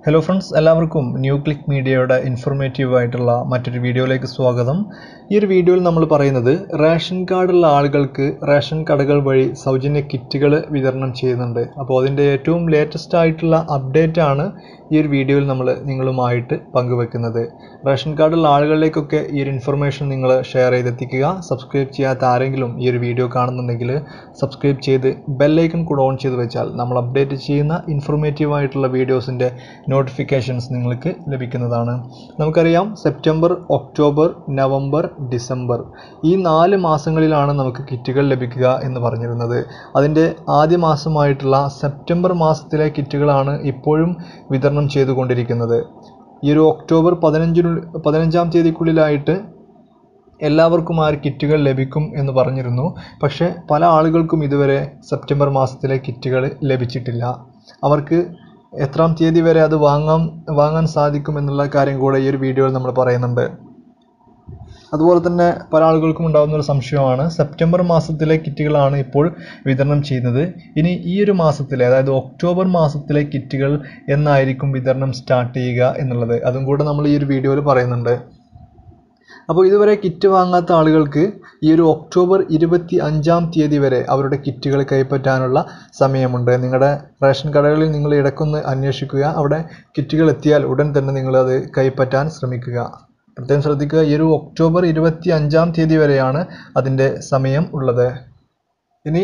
hello friends എല്ലാവർക്കും new click മീഡിയയുടെ informative ആയിട്ടുള്ള മറ്റൊരു വീഡിയോയിലേക്ക് സ്വാഗതം ഈ ഒരു വീഡിയോയിൽ നമ്മൾ പറയുന്നത് റേഷൻ കാർഡുള്ള ആളുകൾക്ക് റേഷൻ കടകൾ വഴി സൗജന്യ കിറ്റുകൾ വിതരണം ചെയ്യുന്നുണ്ട് അപ്പോൾ അതിൻ്റെ ഏറ്റവും ലേറ്റസ്റ്റ് ആയിട്ടുള്ള അപ്ഡേറ്റ് ആണ് ഈ ഒരു വീഡിയോയിൽ നമ്മൾ നിങ്ങളുമായിട്ട് പങ്കുവെക്കുന്നത് റേഷൻ കാർഡുള്ള ആളുകളിലേക്കൊക്കെ ഈ ഒരു ഇൻഫർമേഷൻ നിങ്ങൾ ഷെയർ ചെയ്തെത്തിക്കുക സബ്സ്ക്രൈബ് ചെയ്യാത്ത ആരെങ്കിലും ഈ ഒരു വീഡിയോ കാണുന്നുണ്ടെങ്കിൽ സബ്സ്ക്രൈബ് ചെയ്ത് ബെല്ലൈക്കൺ കൂടെ ഓൺ ചെയ്ത് വെച്ചാൽ നമ്മൾ അപ്ഡേറ്റ് ചെയ്യുന്ന ഇൻഫോർമേറ്റീവ് ആയിട്ടുള്ള വീഡിയോസിൻ്റെ നോട്ടിഫിക്കേഷൻസ് നിങ്ങൾക്ക് ലഭിക്കുന്നതാണ് നമുക്കറിയാം സെപ്റ്റംബർ ഒക്ടോബർ നവംബർ ഡിസംബർ ഈ നാല് മാസങ്ങളിലാണ് നമുക്ക് കിറ്റുകൾ ലഭിക്കുക എന്ന് പറഞ്ഞിരുന്നത് അതിൻ്റെ ആദ്യ മാസമായിട്ടുള്ള സെപ്റ്റംബർ മാസത്തിലെ കിറ്റുകളാണ് ഇപ്പോഴും വിതരണം ചെയ്തുകൊണ്ടിരിക്കുന്നത് ഈ ഒരു ഒക്ടോബർ പതിനഞ്ചിനു പതിനഞ്ചാം തീയതിക്കുള്ളിലായിട്ട് എല്ലാവർക്കും ആ ഒരു കിറ്റുകൾ ലഭിക്കും എന്ന് പറഞ്ഞിരുന്നു പക്ഷേ പല ആളുകൾക്കും ഇതുവരെ സെപ്റ്റംബർ മാസത്തിലെ കിറ്റുകൾ ലഭിച്ചിട്ടില്ല അവർക്ക് എത്രാം തീയതി വരെ അത് വാങ്ങാൻ വാങ്ങാൻ സാധിക്കും എന്നുള്ള കാര്യം കൂടെ ഈ ഒരു വീഡിയോയിൽ നമ്മൾ പറയുന്നുണ്ട് അതുപോലെ തന്നെ പല ആളുകൾക്കും ഉണ്ടാകുന്ന ഒരു സംശയമാണ് സെപ്റ്റംബർ മാസത്തിലെ കിറ്റുകളാണ് ഇപ്പോൾ വിതരണം ചെയ്യുന്നത് ഇനി ഈ ഒരു മാസത്തിലെ അതായത് ഒക്ടോബർ മാസത്തിലെ കിറ്റുകൾ എന്നായിരിക്കും വിതരണം സ്റ്റാർട്ട് ചെയ്യുക എന്നുള്ളത് അതും കൂടെ നമ്മൾ ഈ ഒരു വീഡിയോയിൽ പറയുന്നുണ്ട് അപ്പോൾ ഇതുവരെ കിറ്റ് വാങ്ങാത്ത ആളുകൾക്ക് ഈ ഒരു ഒക്ടോബർ ഇരുപത്തി അഞ്ചാം തീയതി വരെ അവരുടെ കിറ്റുകൾ കൈപ്പറ്റാനുള്ള സമയമുണ്ട് നിങ്ങളുടെ റേഷൻ കടകളിൽ നിങ്ങൾ ഇടക്കൊന്ന് അന്വേഷിക്കുക അവിടെ കിറ്റുകൾ എത്തിയാൽ ഉടൻ തന്നെ നിങ്ങളത് കൈപ്പറ്റാൻ ശ്രമിക്കുക പ്രത്യേകം ശ്രദ്ധിക്കുക ഈ ഒരു ഒക്ടോബർ ഇരുപത്തി അഞ്ചാം തീയതി വരെയാണ് അതിൻ്റെ സമയം ഉള്ളത് ഇനി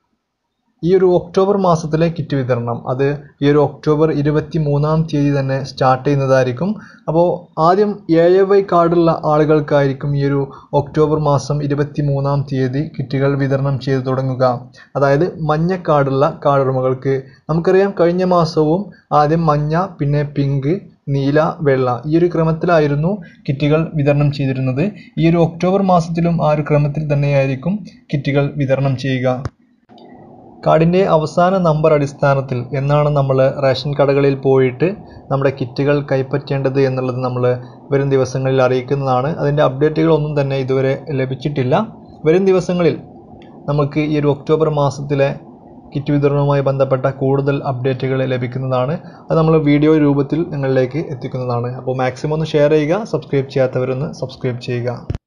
ഈ ഒരു ഒക്ടോബർ മാസത്തിലെ കിറ്റ് വിതരണം അത് ഈ ഒരു ഒക്ടോബർ ഇരുപത്തി മൂന്നാം തീയതി തന്നെ സ്റ്റാർട്ട് ചെയ്യുന്നതായിരിക്കും അപ്പോൾ ആദ്യം എ എ വൈ കാർഡുള്ള ആളുകൾക്കായിരിക്കും ഈ ഒരു ഒക്ടോബർ മാസം ഇരുപത്തി മൂന്നാം തീയതി കിറ്റുകൾ വിതരണം ചെയ്തു തുടങ്ങുക അതായത് മഞ്ഞ കാർഡുള്ള കാർഡുടമകൾക്ക് നമുക്കറിയാം കഴിഞ്ഞ മാസവും ആദ്യം മഞ്ഞ പിന്നെ പിങ്ക് നീല വെള്ള ഈ ഒരു ക്രമത്തിലായിരുന്നു കിറ്റുകൾ വിതരണം ചെയ്തിരുന്നത് ഈ ഒരു ഒക്ടോബർ മാസത്തിലും ആ ഒരു ക്രമത്തിൽ തന്നെയായിരിക്കും കിറ്റുകൾ വിതരണം ചെയ്യുക കാർഡിൻ്റെ അവസാന നമ്പർ അടിസ്ഥാനത്തിൽ എന്നാണ് നമ്മൾ റേഷൻ കടകളിൽ പോയിട്ട് നമ്മുടെ കിറ്റുകൾ കൈപ്പറ്റേണ്ടത് എന്നുള്ളത് നമ്മൾ വരും ദിവസങ്ങളിൽ അറിയിക്കുന്നതാണ് അതിൻ്റെ അപ്ഡേറ്റുകളൊന്നും തന്നെ ഇതുവരെ ലഭിച്ചിട്ടില്ല വരും ദിവസങ്ങളിൽ നമുക്ക് ഈ ഒരു ഒക്ടോബർ മാസത്തിലെ കിറ്റ് വിതരണവുമായി ബന്ധപ്പെട്ട കൂടുതൽ അപ്ഡേറ്റുകൾ ലഭിക്കുന്നതാണ് അത് നമ്മൾ വീഡിയോ രൂപത്തിൽ നിങ്ങളിലേക്ക് എത്തിക്കുന്നതാണ് അപ്പോൾ മാക്സിമം ഒന്ന് ഷെയർ ചെയ്യുക സബ്സ്ക്രൈബ് ചെയ്യാത്തവരൊന്ന് സബ്സ്ക്രൈബ് ചെയ്യുക